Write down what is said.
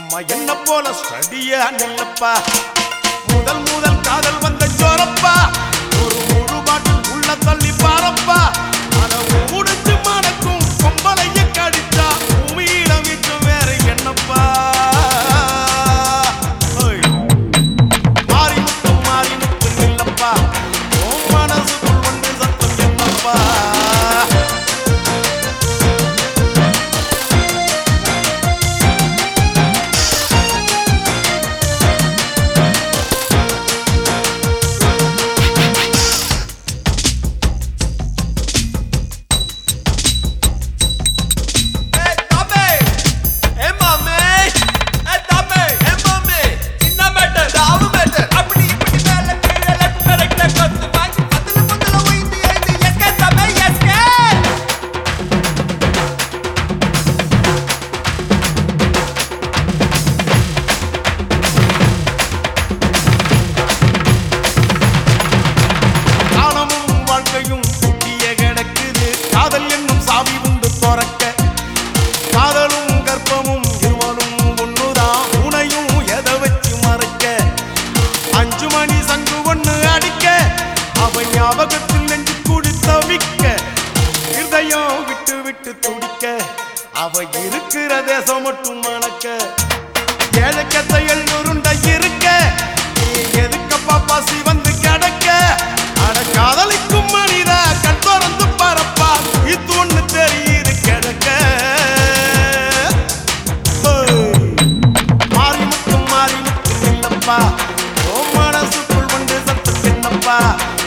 அம்மா என்ன போல ஸ்டடியா நில்லப்பா முதல் முதல் காதல் வந்த ஜோரப்பா ஒரு முழு பாட்டில் உள்ள தள்ளி பாரப்பா அத முடிச்சு மணக்கும் பொம்பளைய கடிச்சா பூமியில மிச்சம் வேற என்னப்பா ஓய். மாறி முத்து மாறி முத்து நில்லப்பா உன் மனசுக்குள் வந்து சத்தம் என்னப்பா ஏய் தம்பி ஏ மாமே ஏ தம்பி ஏ மாமே சின்ன மேட்டர் தாவு மேட்டர் அப்படி இப்படி மேல கீழ லெஃப்ட் ரைட்ல கத்து வாங்கி பத்துல பத்துல உயிந்து எழுதி எஸ்கே தம்பி எஸ்கே காலமும் வாழ்க்கையும் குட்டிய கிடக்குது காதல் என்னும் சாவி உண்டு துறக்க காதலும் கர்ப்பமும் இருவரும் ஒண்ணுதான் உனையும் எதை வச்சு மறைக்க அஞ்சு மணி சங்கு ஒண்ணு அடிக்க அவ ஞாபகத்தில் நெஞ்சு கூடி தவிக்க இருதயம் விட்டு விட்டு துடிக்க அவ இருக்கிற தேசம் மட்டும் மணக்க ஏழக்கத்தை எழுநூறுண்ட இருக்க நீ எதுக்கப்பா பசி வந்து கிடக்க அட காதலிக்கும் மனித கண் திறந்து பரப்பா இது ஒண்ணு தெரியுது கிடக்க ஓய். மாறி முத்தும் மாறி முத்தும் இல்லப்பா ஓ மனசுக்குள் வந்து சத்து என்னப்பா